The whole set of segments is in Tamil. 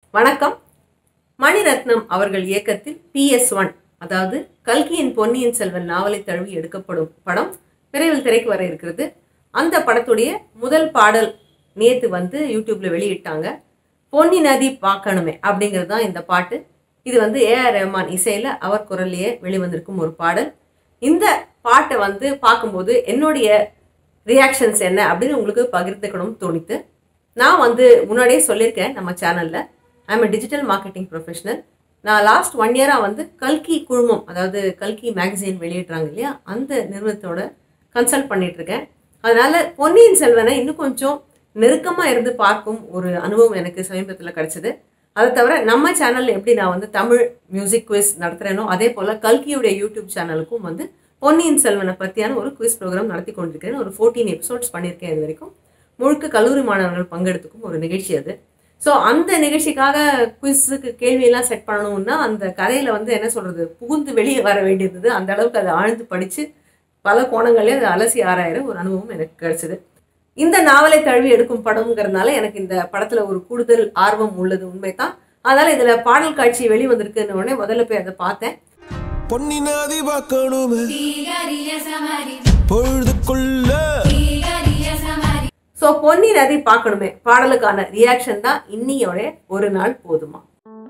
வணக்கம் மணிரத்னம் அவர்கள் இயக்கத்தில் பிஎஸ் ஒன் அதாவது கல்கியின் பொன்னியின் செல்வன் நாவலை தழுவி எடுக்கப்படும் படம் விரைவில் திரைக்கு வர இருக்கிறது அந்த படத்துடைய முதல் பாடல் நேத்து வந்து யூடியூப்ல வெளியிட்டாங்க பொன்னி நதி பார்க்கணுமே அப்படிங்கிறது தான் இந்த பாட்டு இது வந்து ஏஆர் ரஹ்மான் இசையில அவர் குரல்லையே வெளிவந்திருக்கும் ஒரு பாடல் இந்த பாட்டை வந்து பார்க்கும்போது என்னுடைய ரியாக்ஷன்ஸ் என்ன அப்படின்னு உங்களுக்கு பகிர்ந்துக்கணும்னு தோணித்து நான் வந்து முன்னாடியே சொல்லியிருக்கேன் நம்ம சேனலில் I'm a digital marketing professional நான் லாஸ்ட் ஒன் இயராக வந்து கல்கி குழுமம் அதாவது கல்கி மேகசின் வெளியிடுறாங்க இல்லையா அந்த நிறுவனத்தோட கன்சல்ட் பண்ணிட்டு இருக்கேன் அதனால பொன்னியின் செல்வனை இன்னும் கொஞ்சம் நெருக்கமாக இருந்து பார்க்கும் ஒரு அனுபவம் எனக்கு சமீபத்தில் கிடைச்சது அதை தவிர நம்ம சேனலில் எப்படி நான் வந்து தமிழ் மியூசிக் குவிஸ் நடத்துகிறேனோ அதே போல் கல்கியுடைய யூடியூப் சேனலுக்கும் வந்து பொன்னியின் செல்வனை பற்றியான ஒரு குவிஸ் ப்ரோக்ராம் நடத்தி கொண்டிருக்கிறேன் ஒரு ஃபோர்டீன் எபிசோட்ஸ் பண்ணியிருக்கேன் இது வரைக்கும் முழுக்க கல்லூரி மாணவர்கள் பங்கெடுத்துக்கும் ஒரு நிகழ்ச்சி அது ஸோ அந்த நிகழ்ச்சிக்காக குவிஸுக்கு கேள்வியெல்லாம் செட் பண்ணணும்னா அந்த கதையில் வந்து என்ன சொல்கிறது புகுந்து வெளியே வர வேண்டியிருந்தது அந்த அளவுக்கு அதை ஆழ்ந்து படித்து பல கோணங்களே அதை அலசி ஆராயிற ஒரு அனுபவம் எனக்கு கிடைச்சது இந்த நாவலை தழுவி எடுக்கும் படம்ங்கிறதுனால எனக்கு இந்த படத்தில் ஒரு கூடுதல் ஆர்வம் உள்ளது உண்மைதான் அதனால் இதில் பாடல் காட்சி வெளிவந்திருக்குன்னு உடனே முதல்ல போய் அதை பார்த்தேன் பொன்னி நதி பார்க்கணுமே தீகரிய சமரி பொழுதுக்குள்ள தீகரிய சமரி ஸோ பொன்னி நதி பார்க்கணுமே பாடலுக்கான ரியாக்ஷன் தான் இன்னியோட ஒரு நாள் போதுமா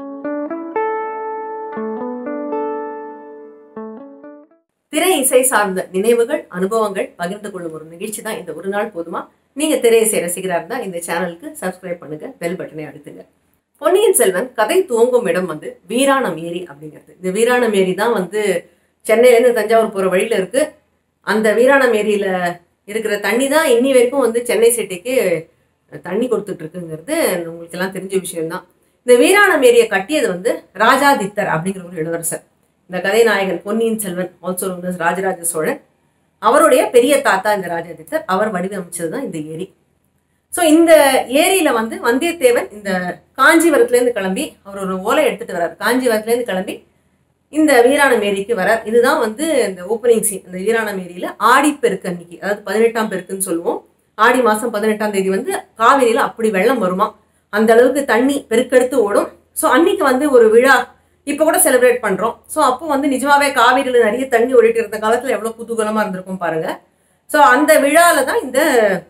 திரை இசை சார்ந்த நினைவுகள் அனுபவங்கள் பகிர்ந்து கொள்ளும் ஒரு நிகழ்ச்சி தான் இந்த ஒரு நாள் போதுமா நீங்க திரை இசை ரசிகரா இருந்தா இந்த சேனலுக்கு சப்ஸ்கிரைப் பண்ணுங்க பெல் பட்டனை அழுத்துங்க பொன்னியின் செல்வன் கதை துவங்கும் இடம் வந்து வீராணம் ஏரி அப்படிங்கிறது இந்த வீராணம் ஏரி தான் வந்து சென்னையிலேருந்து தஞ்சாவூர் போகிற வழியில் இருக்கு அந்த வீராணம் ஏரியில இருக்கிற தண்ணி தான் இன்னி வரைக்கும் வந்து சென்னை சிட்டிக்கு தண்ணி கொடுத்துட்டு இருக்குங்கிறது உங்களுக்கு எல்லாம் தெரிஞ்ச விஷயம்தான் இந்த வீராணம் ஏரியை கட்டியது வந்து ராஜாதித்தர் அப்படிங்கிற ஒரு இளவரசர் இந்த கதை நாயகன் பொன்னியின் செல்வன் ஆல்சோ ராஜராஜ சோழன் அவருடைய பெரிய தாத்தா இந்த ராஜாதித்தர் அவர் வடிவமைச்சது தான் இந்த ஏரி ஸோ இந்த ஏரியில வந்து வந்தியத்தேவன் இந்த காஞ்சிபுரத்துலேருந்து கிளம்பி அவர் ஒரு ஓலை எடுத்துட்டு வர்றார் காஞ்சிபுரத்துலேருந்து கிளம்பி இந்த வீராணம் ஏரிக்கு வரார் இதுதான் வந்து இந்த ஓப்பனிங் சீன் இந்த வீராணம் ஏரியில ஆடிப்பெருக்கு அன்னைக்கு அதாவது பதினெட்டாம் பெருக்குன்னு சொல்லுவோம் ஆடி மாசம் பதினெட்டாம் தேதி வந்து காவிரியில அப்படி வெள்ளம் வருமா அந்த அளவுக்கு தண்ணி பெருக்கெடுத்து ஓடும் ஸோ அன்னைக்கு வந்து ஒரு விழா இப்போ கூட செலிப்ரேட் பண்றோம் ஸோ அப்போ வந்து நிஜமாவே காவிரியில நிறைய தண்ணி ஓடிட்டு இருந்த காலத்துல எவ்வளவு குதூகலமா இருந்திருக்கும் பாருங்க ஸோ அந்த விழால தான் இந்த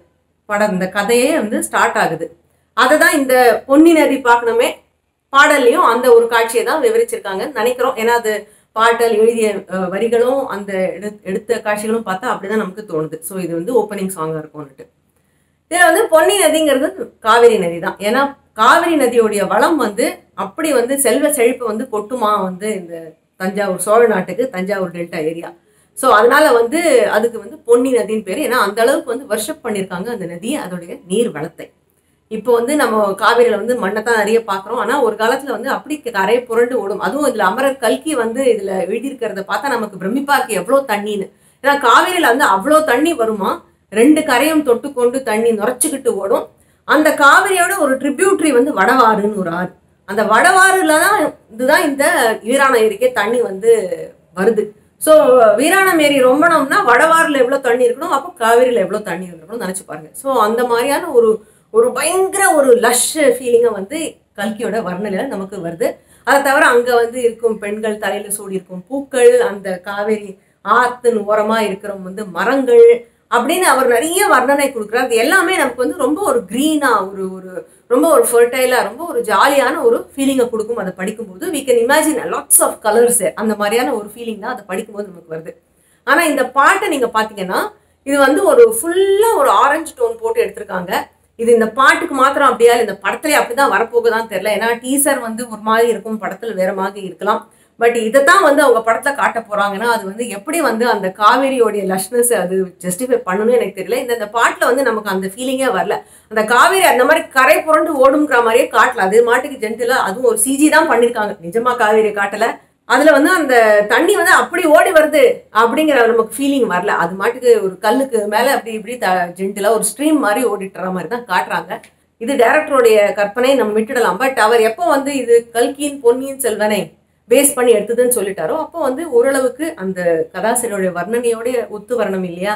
படம் இந்த கதையே வந்து ஸ்டார்ட் ஆகுது அதை தான் இந்த பொன்னி நதி பார்க்கணுமே பாடல்லையும் அந்த ஒரு காட்சியை தான் விவரிச்சிருக்காங்கன்னு நினைக்கிறோம் ஏன்னா அது பாடல் எழுதிய அஹ், வரிகளும் அந்த எடு- எடுத்த காட்சிகளும் பார்த்தா அப்படிதான் நமக்கு தோணுது ஸோ இது வந்து ஓப்பனிங் சாங்காக இருக்கும்னுட்டு இதில் வந்து பொன்னி நதிங்கிறது காவிரி நதி தான் ஏன்னா காவிரி நதியோடைய வளம் வந்து அப்படி வந்து செல்வ செழிப்பு வந்து கொட்டுமா வந்து இந்த தஞ்சாவூர் சோழ நாட்டுக்கு தஞ்சாவூர் டெல்டா ஏரியா ஸோ அதனால வந்து அதுக்கு வந்து பொன்னி நதின்னு பேர் ஏன்னா அந்த அளவுக்கு வந்து வர்ஷப் பண்ணியிருக்காங்க அந்த நதியை அதோடைய நீர் வளத்தை இப்போ வந்து நம்ம காவிரியில வந்து மண்ணை தான் நிறைய பார்க்குறோம் ஆனால் ஒரு காலத்துல வந்து அப்படி கரை புரண்டு ஓடும் அதுவும் இதுல அமரர் கல்கி வந்து இதுல எழுதியிருக்கிறத பார்த்தா நமக்கு பிரமிப்பா இருக்கு எவ்வளோ தண்ணின்னு ஏன்னா காவிரியில வந்து அவ்வளோ தண்ணி வருமா ரெண்டு கரையும் தொட்டுக்கொண்டு தண்ணி நுரைச்சிக்கிட்டு ஓடும் அந்த காவிரியோட ஒரு ட்ரிபியூட்ரி வந்து வடவாறுன்னு ஒரு ஆறு அந்த வடவாறுல தான் இதுதான் இந்த வீராண ஏரிக்கே தண்ணி வந்து வருது ஸோ வீராணம் ஏரி ரொம்பணும்னா வடவாறுல எவ்வளோ தண்ணி இருக்கணும் அப்போ காவிரியில் எவ்வளோ தண்ணி இருக்கணும் நினச்சி பாருங்க ஸோ அந்த மாதிரியான ஒரு ஒரு பயங்கர ஒரு லஷ் ஃபீலிங்கை வந்து கல்கியோட வர்ணனையில நமக்கு வருது அதை தவிர அங்கே வந்து இருக்கும் பெண்கள் தலையில் சூடி இருக்கும் பூக்கள் அந்த காவேரி ஆத்தின் ஓரமாக இருக்கிற வந்து மரங்கள் அப்படின்னு அவர் நிறைய வர்ணனை கொடுக்குறாரு அது எல்லாமே நமக்கு வந்து ரொம்ப ஒரு க்ரீனா ஒரு ஒரு ரொம்ப ஒரு ஃபர்டைலாக ரொம்ப ஒரு ஜாலியான ஒரு ஃபீலிங்கை கொடுக்கும் அதை படிக்கும்போது we can imagine lots of colours அந்த மாதிரியான ஒரு ஃபீலிங் தான் அதை படிக்கும்போது நமக்கு வருது ஆனால் இந்த பாட்டை நீங்கள் பார்த்தீங்கன்னா இது வந்து ஒரு ஃபுல்லாக ஒரு ஆரஞ்சு டோன் போட்டு எடுத்திருக்காங்க இது இந்த பாட்டுக்கு மாத்திரம் அப்படியா இல்லை இந்த படத்துல அப்படிதான் வரப்போகுதான்னு தெரியல ஏன்னா டீசர் வந்து ஒரு மாதிரி இருக்கும் படத்துல வேற மாதிரி இருக்கலாம் பட் இதை தான் வந்து அவங்க படத்துல காட்ட போறாங்கன்னா அது வந்து எப்படி வந்து அந்த காவேரியோடைய லஷ்னஸ் அது ஜஸ்டிஃபை பண்ணணும்னு எனக்கு தெரியல இந்த இந்த பாட்டுல வந்து நமக்கு அந்த ஃபீலிங்கே வரல அந்த காவேரி அந்த மாதிரி கரை புரண்டு ஓடுங்கிற மாதிரியே காட்டல அது மாட்டுக்கு ஜென்டிலா அதுவும் ஒரு சிஜி தான் பண்ணிருக்காங்க நிஜமா காவேரி காட்டல அதுல வந்து அந்த தண்ணி வந்து அப்படி ஓடி வருது அப்படிங்கிற நமக்கு ஃபீலிங் வரல அது மாட்டுக்கு ஒரு கல்லுக்கு மேல அப்படி இப்படி ஜென்டிலா ஒரு ஸ்ட்ரீம் மாதிரி ஓடிட்டுற மாதிரி தான் காட்டுறாங்க இது டைரக்டருடைய கற்பனை நம்ம விட்டுடலாம் பட் அவர் எப்போ வந்து இது கல்கியின் பொன்னியின் செல்வனை பேஸ் பண்ணி எடுத்ததுன்னு சொல்லிட்டாரோ அப்போ வந்து ஓரளவுக்கு அந்த கதாசிரியருடைய வர்ணனையோட ஒத்து வரணும் இல்லையா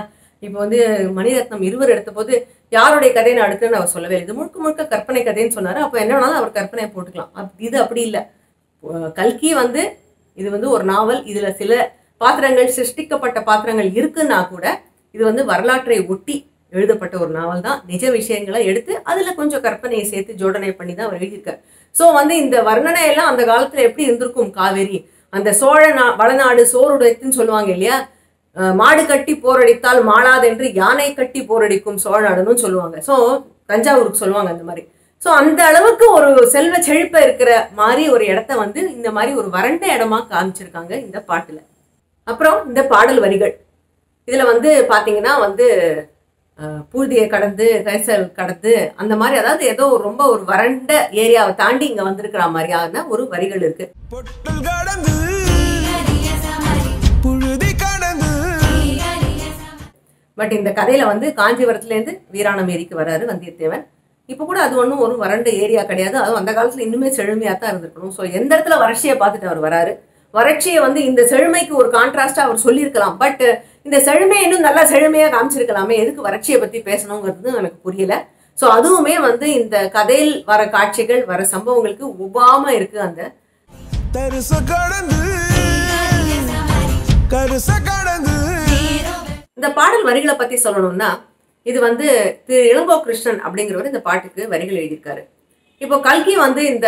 இப்போ வந்து மணிரத்னம் இருவர் எடுத்த போது யாருடைய கதையை நான் எடுக்கிறேன்னு அவர் சொல்லவே இல்லை இது முழுக்க முழுக்க கற்பனை கதைன்னு சொன்னாரு அப்போ என்ன வேணாலும் அவர் கற்பனையை போட்டுக்கலாம் அப்- இது அப்படி இல்லை கல்கி வந்து இது வந்து ஒரு நாவல் இதுல சில பாத்திரங்கள் சிருஷ்டிக்கப்பட்ட பாத்திரங்கள் இருக்குன்னா கூட இது வந்து வரலாற்றை ஒட்டி எழுதப்பட்ட ஒரு நாவல் தான் நிஜ விஷயங்களை எடுத்து அதுல கொஞ்சம் கற்பனையை சேர்த்து ஜோடனை பண்ணி தான் அவர் எழுதியிருக்கார் ஸோ வந்து இந்த வர்ணனை எல்லாம் அந்த காலத்துல எப்படி இருந்திருக்கும் காவேரி அந்த சோழ நா வளநாடு சோறுடைத்துன்னு சொல்லுவாங்க இல்லையா அஹ் மாடு கட்டி போரடித்தால் மாளாதென்று யானை கட்டி போரடிக்கும் சோழ நாடுன்னு சொல்லுவாங்க ஸோ தஞ்சாவூருக்கு சொல்லுவாங்க அந்த மாதிரி ஸோ அந்த அளவுக்கு ஒரு செல்வ செழிப்ப இருக்கிற மாதிரி ஒரு இடத்த வந்து இந்த மாதிரி ஒரு வறண்ட இடமா காமிச்சிருக்காங்க இந்த பாட்டுல அப்புறம் இந்த பாடல் வரிகள் இதுல வந்து பாத்தீங்கன்னா வந்து அஹ், பூதியை கடந்து கைசல் கடந்து அந்த மாதிரி அதாவது ஏதோ ரொம்ப ஒரு வறண்ட ஏரியாவை தாண்டி இங்க வந்திருக்கிற மாதிரியான ஒரு வரிகள் இருக்கு பொட்டல் கடந்து ஹரிய சமரி புழுதி கடந்து ஹரிய சமரி பட் இந்த கதையில வந்து காஞ்சிபுரத்துலேருந்து வீராணமேரிக்கு வராரு வந்தியத்தேவன் இப்போ கூட அது ஒன்றும் ஒரு வறண்ட ஏரியா கிடையாது அதுவும் அந்த காலத்துல இன்னுமே செழுமையாக தான் இருந்திருக்கணும் ஸோ எந்த இடத்துல வறட்சியை பார்த்துட்டு அவர் வராரு வறட்சியை வந்து இந்த செழுமைக்கு ஒரு கான்ட்ராஸ்டா அவர் சொல்லியிருக்கலாம் பட் இந்த செழுமையை இன்னும் நல்லா செழுமையா காமிச்சிருக்கலாமே எதுக்கு வறட்சியை பத்தி பேசணுங்கிறது எனக்கு புரியல ஸோ அதுவுமே வந்து இந்த கதையில் வர காட்சிகள் வர சம்பவங்களுக்கு ஒவ்வாம இருக்கு அந்த தரிச கடந்து ஹரிய சமரி கருச கடந்து ஹீரோ இந்த பாடல் வரிகளை பத்தி சொல்லணும்னா இது வந்து திரு இளங்கோ கிருஷ்ணன் அப்படிங்கிறவர் இந்த பாட்டுக்கு வரிகள் எழுதியிருக்காரு இப்போ கல்கி வந்து இந்த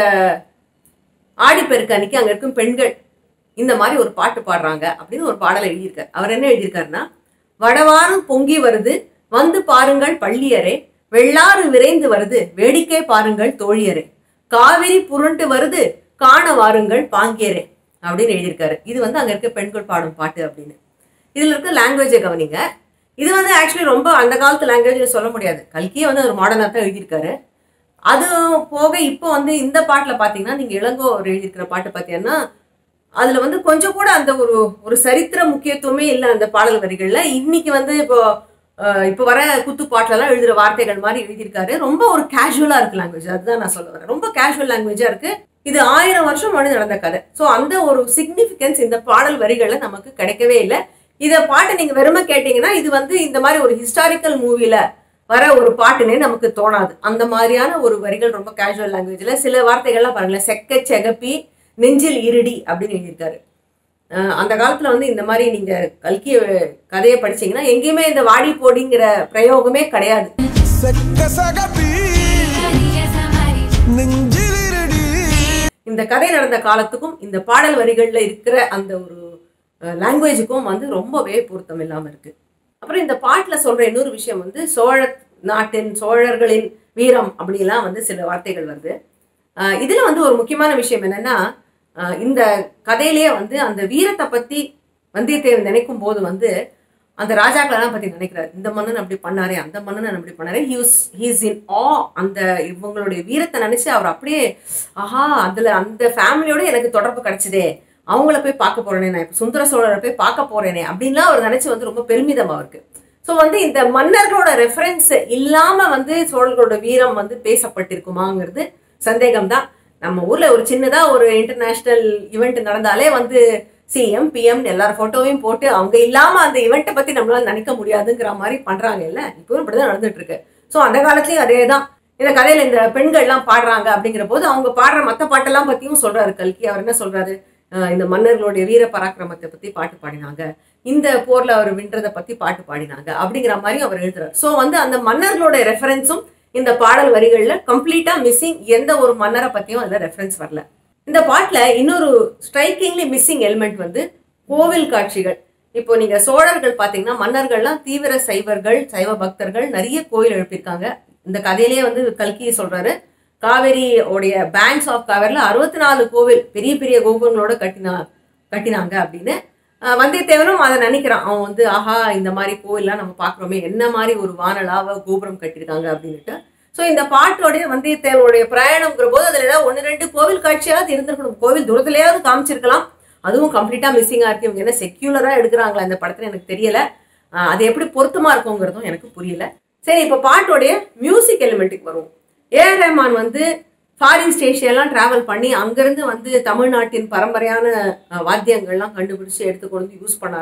ஆடிப்பெருக்கு அன்னைக்கு அங்க இருக்கும் பெண்கள் இந்த மாதிரி ஒரு பாட்டு பாடுறாங்க அப்படின்னு ஒரு பாடல் எழுதியிருக்காரு அவர் என்ன எழுதியிருக்காருன்னா வடவாரம் பொங்கி வருது வந்து பாருங்கள் பள்ளியரே வெள்ளாறு விரைந்து வருது வேடிக்கை பாருங்கள் தோழியரே காவிரி புரண்டு வருது காண வாருங்கள் பாங்கியரே அப்படின்னு எழுதியிருக்காரு இது வந்து அங்க இருக்க பெண்கள் பாடும் பாட்டு அப்படின்னு இதுல இருக்க லாங்குவேஜை கவனிங்க இது வந்து ஆக்சுவலி ரொம்ப அந்த காலத்து லாங்குவேஜ் சொல்ல முடியாது கல்கியே வந்து ஒரு மாடர்னாக தான் எழுதியிருக்காரு அது போக இப்போ வந்து இந்த பாட்டில் பார்த்தீங்கன்னா நீங்கள் இளங்கோ அவர் எழுதியிருக்கிற பாட்டு பார்த்தீங்கன்னா அதில் வந்து கொஞ்சம் கூட அந்த ஒரு ஒரு சரித்திர முக்கியத்துவமே இல்லை அந்த பாடல் வரிகளில் இன்னைக்கு வந்து இப்போ அஹ், இப்போ வர குத்து பாட்டிலலாம் எழுதுகிற வார்த்தைகள் மாதிரி எழுதியிருக்காரு ரொம்ப ஒரு கேஷுவலாக இருக்கு லாங்குவேஜ் அதுதான் நான் சொல்ல வரேன் ரொம்ப கேஷுவல் லாங்குவேஜாக இருக்கு இது ஆயிரம் வருஷம் முன்னாடி நடந்த கதை ஸோ அந்த ஒரு சிக்னிஃபிகன்ஸ் இந்த பாடல் வரிகளில் நமக்கு கிடைக்கவே இல்லை இதை பாட்டை நீங்க வெறுமை கேட்டீங்கன்னா இது வந்து இந்த மாதிரி ஒரு ஹிஸ்டாரிக்கல் மூவில வர ஒரு பாட்டுனே நமக்கு தோணாது அந்த மாதிரியான ஒரு வரிகள் ரொம்ப கேஷுவல் லாங்குவேஜ்ல சில வார்த்தைகள்லாம் பாருங்களேன் செக்க செகப்பி நெஞ்சில் இருடி அப்படின்னு எழுதியிருக்காரு அஹ் அந்த காலத்துல வந்து இந்த மாதிரி நீங்க கல்கிய கதையை படிச்சீங்கன்னா எங்கேயுமே இந்த வாடி போடிங்கிற பிரயோகமே கிடையாது செக்க சகப்பி ஹரிய சமரி நெஞ்சில் இருடி இந்த கதை நடந்த காலத்துக்கும் இந்த பாடல் வரிகள்ல இருக்கிற அந்த ஒரு லாங்குவேஜுக்கும் வந்து ரொம்பவே பொருத்தம் இல்லாம இருக்கு அப்புறம் இந்த பாட்டுல சொல்ற இன்னொரு விஷயம் வந்து சோழ நாட்டின் சோழர்களின் வீரம் அப்படிலாம் வந்து சில வார்த்தைகள் வருது அஹ் இதுல வந்து ஒரு முக்கியமான விஷயம் என்னன்னா அஹ் இந்த கதையிலேயே வந்து அந்த வீரத்தை பத்தி வந்தியத்தேவன் நினைக்கும் போது வந்து அந்த ராஜாக்களெல்லாம் பத்தி நினைக்கிறார் இந்த மன்னன் அப்படி பண்ணாரே அந்த மன்னன் அப்படி பண்ணாரே ஹியூஸ் ஹீஸ் இன் ஆ அந்த இவங்களுடைய வீரத்தை நினைச்சு அவர் அப்படியே ஆஹா அதுல அந்த ஃபேமிலியோட எனக்கு தொடர்பு கிடைச்சதே அவங்கள போய் பார்க்க போறேனே நான் இப்போ சுந்தர சோழரை போய் பார்க்க போறேனே அப்படின்லாம் அவர் நினைச்சு வந்து ரொம்ப பெருமிதம் அவருக்கு ஸோ வந்து இந்த மன்னர்களோட ரெஃபரன்ஸ் இல்லாம வந்து சோழர்களோட வீரம் வந்து பேசப்பட்டிருக்குமாங்கிறது சந்தேகம்தான் நம்ம ஊர்ல ஒரு சின்னதா ஒரு இன்டர்நேஷனல் ஈவெண்ட் நடந்தாலே வந்து சிஎம் பிஎம் எல்லார் போட்டோவையும் போட்டு அவங்க இல்லாம அந்த ஈவெண்ட்டை பத்தி நம்மளால நினைக்க முடியாதுங்கிற மாதிரி பண்றாங்க இல்ல இப்பவும் இப்படிதான் நடந்துட்டு இருக்கு ஸோ அந்த காலத்துலயும் அதே தான் இந்த கதையில இந்த பெண்கள்லாம் பாடுறாங்க அப்படிங்கிற போது அவங்க பாடுற மத்த பாட்டெல்லாம் பத்தியும் சொல்றாரு கல்கி அவர் என்ன சொல்றாரு அஹ் இந்த மன்னர்களுடைய வீர பராக்கிரமத்தை பத்தி பாட்டு பாடினாங்க இந்த போர்ல அவர் வென்றதை பத்தி பாட்டு பாடினாங்க அப்படிங்கிற மாதிரி அவர் எழுதுறாரு ஸோ வந்து அந்த மன்னர்களோட ரெஃபரன்ஸும் இந்த பாடல் வரிகள்ல கம்ப்ளீட்டா மிஸ்ஸிங் எந்த ஒரு மன்னரை பத்தியும் அதுல ரெஃபரன்ஸ் வரல இந்த பாட்டுல இன்னொரு ஸ்ட்ரைக்கிங்லி மிஸ்ஸிங் எலிமெண்ட் வந்து கோவில் காட்சிகள் இப்போ நீங்க சோழர்கள் பாத்தீங்கன்னா மன்னர்கள்லாம் தீவிர சைவர்கள் சைவ பக்தர்கள் நிறைய கோயில் எழுப்பியிருக்காங்க இந்த கதையிலேயே வந்து கல்கி சொல்றாரு காவேரி உடைய பேங்க்ஸ் ஆஃப் காவேரில அறுபத்தி நாலு கோவில் பெரிய பெரிய கோபுரங்களோட கட்டினா கட்டினாங்க அப்படின்னு அஹ் வந்தியத்தேவனும் அதை நினைக்கிறான் அவன் வந்து ஆஹா இந்த மாதிரி கோவில்லாம் நம்ம பார்க்குறோமே என்ன மாதிரி ஒரு வானலாவ கோபுரம் கட்டியிருக்காங்க அப்படின்னுட்டு ஸோ இந்த பாட்டோடைய வந்தியத்தேவனுடைய பிரயாணம்ங்கிற போது அதில் ஏதாவது ஒன்று ரெண்டு கோவில் காட்சியாவது இருந்திருக்கணும் கோவில் தூரத்துலையாவது காமிச்சிருக்கலாம் அதுவும் கம்ப்ளீட்டாக மிஸ்ஸிங்காக இருக்கு இவங்க என்ன செக்யூலராக எடுக்கிறாங்களா இந்த படத்தில் எனக்கு தெரியல அஹ் அது எப்படி பொருத்தமாக இருக்குங்கிறதும் எனக்கு புரியல சரி இப்போ பாட்டோடைய மியூசிக் எலிமெண்ட்டுக்கு வருவோம் ஏஆர் ரஹ்மான் வந்து ஃபாரின் ஸ்டேஷன்லாம் டிராவல் பண்ணி அங்கேருந்து வந்து தமிழ்நாட்டின் பரம்பரையான அஹ், வாத்தியங்கள்லாம் கண்டுபிடிச்சு எடுத்து கொண்டு வந்து யூஸ் பண்ணாராம்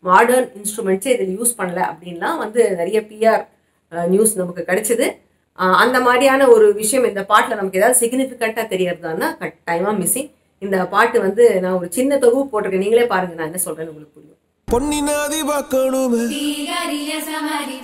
மாடர்ன் இன்ஸ்ட்ருமெண்ட்ஸே இதில் யூஸ் பண்ணல அப்படின்லாம் வந்து நிறைய பிஆர் நியூஸ் நமக்கு கிடைச்சது அஹ் அந்த மாதிரியான ஒரு விஷயம் இந்த பாட்டில் நமக்கு ஏதாவது சிக்னிஃபிகண்ட்டாக தெரியறதான்னா கட்டாயமாக மிஸ்ஸிங் இந்த பாட்டு வந்து நான் ஒரு சின்ன தொகுப்பு போட்டிருக்கேன் நீங்களே பாருங்க நான் என்ன சொல்றேன்னு உங்களுக்கு புரியும் பொன்னினாதி பார்க்கணுமே தீகரிய சமரி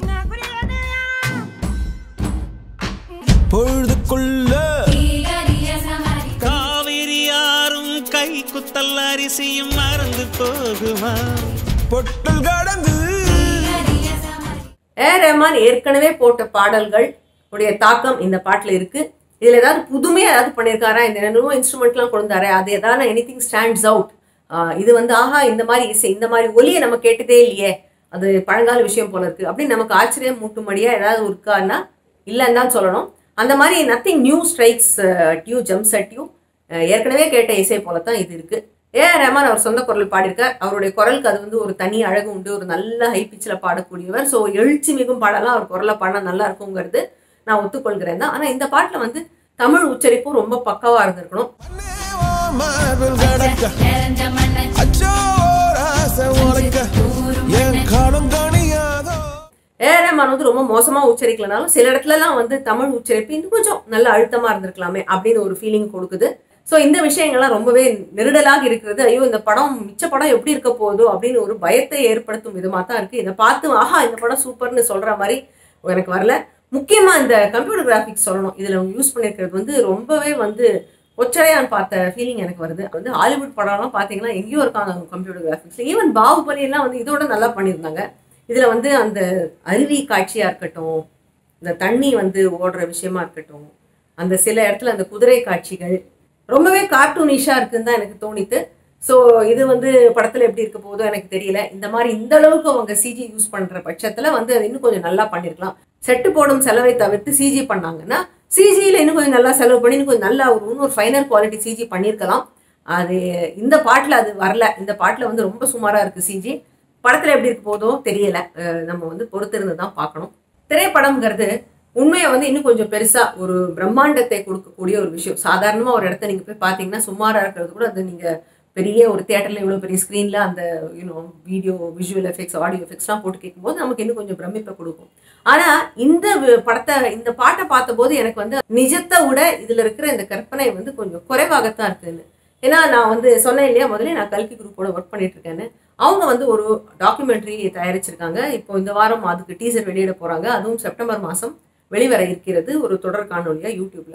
பொழுதுக்குள்ள தீகரிய சமரி காவிரி யாரும் கை குத்தல் அரிசியும் மறந்து போகுமா பொட்டல் கடந்து தீகரிய சமரி ஏ ரஹ்மான் ஏற்கனவே போட்ட பாடல்கள் உடைய தாக்கம் இந்த பாட்டில் இருக்கு இதுல ஏதாவது புதுமையா ஏதாவது பண்ணியிருக்காரா இந்த என்னென்னமோ இன்ஸ்ட்ருமெண்ட்லாம் கொண்டாரு அது ஏதாவது எனி திங் ஸ்டாண்ட்ஸ் அவுட் இது வந்து ஆஹா இந்த மாதிரி இசை இந்த மாதிரி ஒலியை நம்ம கேட்டதே இல்லையே அது பழங்கால விஷயம் போல இருக்கு அப்படின்னு நமக்கு ஆச்சரியம் மூட்டும்படியா ஏதாவது இருக்கான்னா இல்லைன்னு தான் சொல்லணும் அந்த மாதிரி nothing new strikes due jumps at you ஏற்கனவே கேட்ட இசை போல தான் இது இருக்கு ஏ ஆர் ரஹ்மான் அவர் சொந்த குரல் பாடியிருக்கார் அவருடைய குரலுக்கு அது வந்து ஒரு தனி அழகு உண்டு ஒரு நல்ல ஹை பிச்சில் பாடக்கூடியவர் ஸோ எழுச்சி மிகும் பாடலாம் அவர் குரலை பாடினா நல்லா இருக்குங்கிறது நான் ஒத்துக்கொள்கிறேன் தான் ஆனால் இந்த பாட்டில் வந்து தமிழ் உச்சரிப்பும் ரொம்ப பக்காவாக இருந்திருக்கணும் அண்ணேவா மார்பில் கடக்க நிறைஞ்ச மண்ண அச்சோ ஓர் ஆசை உனக்க என் காலம் கணியாதோ ஏ ஆர் ரஹ்மான் வந்து ரொம்ப மோசமாக உச்சரிக்கலனாலும் சில இடத்துலலாம் வந்து தமிழ் உச்சரிப்பு இன்னும் கொஞ்சம் நல்ல அழுத்தமாக இருந்திருக்கலாமே அப்படின்னு ஒரு ஃபீலிங் கொடுக்குது ஸோ இந்த விஷயங்கள்லாம் ரொம்பவே நெருடலாக இருக்கிறது ஐயோ இந்த படம் மிச்ச படம் எப்படி இருக்க போதோ அப்படின்னு ஒரு பயத்தை ஏற்படுத்தும் விதமாக தான் இருக்குது இதை பார்த்து ஆஹா இந்த படம் சூப்பர்னு சொல்கிற மாதிரி எனக்கு வரல முக்கியமாக இந்த கம்ப்யூட்டர் கிராஃபிக்ஸ் சொல்லணும் இதில் அவங்க யூஸ் பண்ணியிருக்கிறது வந்து ரொம்பவே வந்து ஒச்சடையான் பார்த்த ஃபீலிங் எனக்கு வருது வந்து ஹாலிவுட் படம்லாம் பார்த்தீங்கன்னா எங்கேயோ இருக்காங்க அவங்க கம்ப்யூட்டர் கிராஃபிக்ஸ் ஈவன் பாகுபலி எல்லாம் வந்து இதோட நல்லா பண்ணியிருந்தாங்க இதில் வந்து அந்த அருவி காட்சியாக இருக்கட்டும் இந்த தண்ணி வந்து ஓடுற விஷயமா இருக்கட்டும் அந்த சில இடத்துல அந்த குதிரை காட்சிகள் ரொம்பவே கார்ட்டூனிஷாக இருக்குன்னு தான் எனக்கு தோணித்து ஸோ இது வந்து படத்தில் எப்படி இருக்க போதோ எனக்கு தெரியல இந்த மாதிரி இந்த அளவுக்கு அவங்க சிஜி யூஸ் பண்ணுற பட்சத்தில் வந்து அது இன்னும் கொஞ்சம் நல்லா பண்ணியிருக்கலாம் செட்டு போடும் செலவை தவிர்த்து சிஜி பண்ணாங்கன்னா சிஜியில் இன்னும் கொஞ்சம் நல்லா செலவு பண்ணி இன்னும் கொஞ்சம் நல்லா ஒரு இன்னொரு ஃபைனல் குவாலிட்டி சிஜி பண்ணியிருக்கலாம் அது இந்த பாட்டில் அது வரல இந்த பாட்டில் வந்து ரொம்ப சுமாராக இருக்குது சிஜி படத்தில் எப்படி இருக்க போதோ தெரியல அஹ் நம்ம வந்து பொறுத்திருந்து தான் பார்க்கணும் திரைப்படம்ங்கிறது உண்மையை வந்து இன்னும் கொஞ்சம் பெருசா ஒரு பிரம்மாண்டத்தை கொடுக்கக்கூடிய ஒரு விஷயம் சாதாரணமா ஒரு இடத்த நீங்க போய் பார்த்தீங்கன்னா சுமாரா இருக்கிறது கூட அது நீங்க பெரிய ஒரு தியேட்டர்ல இவ்வளவு பெரிய ஸ்க்ரீன்ல அந்த you know video visual effects audio எஃபெக்ட்ஸ்லாம் போட்டு கேட்கும்போது நமக்கு இன்னும் கொஞ்சம் பிரமிப்பை கொடுக்கும் ஆனா இந்த வி- படத்தை இந்த பாட்டை பார்த்தபோது எனக்கு வந்து நிஜத்தை விட இதுல இருக்கிற இந்த கற்பனை வந்து கொஞ்சம் குறைவாகத்தான் இருக்குன்னு ஏன்னா நான் வந்து சொன்னேன் இல்லையா முதல்ல நான் கல்கி குரூப்போட ஒர்க் பண்ணிட்டு இருக்கேன்னு அவங்க வந்து ஒரு டாக்குமெண்ட்ரி தயாரிச்சிருக்காங்க இப்போ இந்த வாரம் அதுக்கு டீசர் வெளியிட போறாங்க அதுவும் செப்டம்பர் மாதம் வெளிவர இருக்கிறது ஒரு தொடர் காணொலியா யூடியூப்ல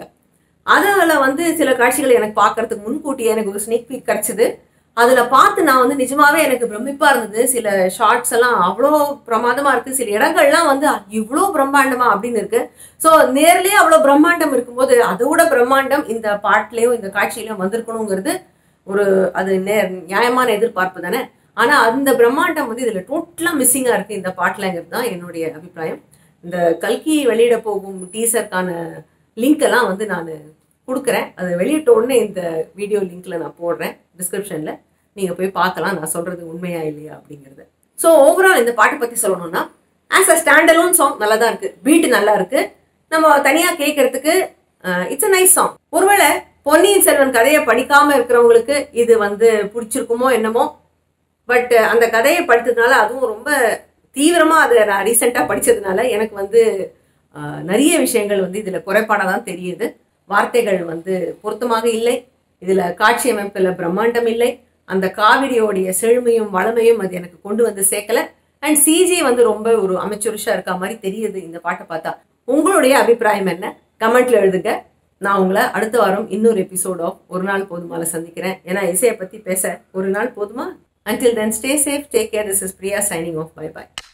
அதில் வந்து சில காட்சிகள் எனக்கு பார்க்கறதுக்கு முன்கூட்டியே எனக்கு ஒரு ஸ்னேக் பீக் கிடைச்சது அதில் பார்த்து நான் வந்து நிஜமாவே எனக்கு பிரமிப்பா இருந்தது சில ஷார்ட்ஸ் எல்லாம் அவ்வளோ பிரமாதமா இருக்கு சில இடங்கள்லாம் வந்து இவ்வளோ பிரம்மாண்டமா அப்படின்னு இருக்கு ஸோ நேர்லயே அவ்வளோ பிரம்மாண்டம் இருக்கும்போது அதை விட பிரம்மாண்டம் இந்த பாட்டிலையும் இந்த காட்சியிலையும் வந்திருக்கணுங்கிறது ஒரு அது நே நியாயமான எதிர்பார்ப்பு தானே ஆனா அந்த பிரம்மாண்டம் வந்து இதுல டோட்டலா மிஸ்ஸிங்கா இருக்கு இந்த பாட்டுலங்கிறது தான் என்னுடைய அபிப்பிராயம் இந்த கல்கி வெளியிட போகும் டீசருக்கான லிங்க் எல்லாம் வந்து நான் கொடுக்குறேன் அதை வெளியிட்ட உடனே இந்த வீடியோ லிங்க்ல நான் போடுறேன் டிஸ்கிரிப்ஷன்ல நீங்க போய் பார்க்கலாம் நான் சொல்றது உண்மையா இல்லையா அப்படிங்கறத ஸோ ஓவரால் இந்த பாட்டை பத்தி சொல்லணும்னா ஆஸ் அ ஸ்டாண்டலோன் சாங் நல்லா தான் இருக்கு பீட் நல்லா இருக்கு நம்ம தனியா கேட்கறதுக்கு இட்ஸ் அ நைஸ் சாங் ஒருவேளை பொன்னியின் செல்வன் கதையை படிக்காம இருக்கிறவங்களுக்கு இது வந்து பிடிச்சிருக்குமோ என்னமோ பட் அந்த கதையை படித்ததுனால அதுவும் ரொம்ப தீவிரமா அதை நான் ரீசெண்டாக படிச்சதுனால எனக்கு வந்து அஹ், நிறைய விஷயங்கள் வந்து இதுல குறைபாடாக தான் தெரியுது வார்த்தைகள் வந்து பொருத்தமாக இல்லை இதுல காட்சி அமைப்புல பிரம்மாண்டம் இல்லை அந்த காவிரியோடைய செழுமையும் வளமையும் அது எனக்கு கொண்டு வந்து சேர்க்கல அண்ட் சிஜி வந்து ரொம்ப ஒரு அமைச்சருஷா இருக்க மாதிரி தெரியுது இந்த பாட்டை பார்த்தா உங்களுடைய அபிப்பிராயம் என்ன கமெண்ட்ல எழுதுங்க நான் உங்களை அடுத்த வாரம் இன்னொரு எபிசோட் ஆஃப் ஒரு நாள் போதுமால சந்திக்கிறேன் ஏன்னா இசையை பத்தி பேச ஒரு நாள் போதுமா until then stay safe take care this is priya signing off bye bye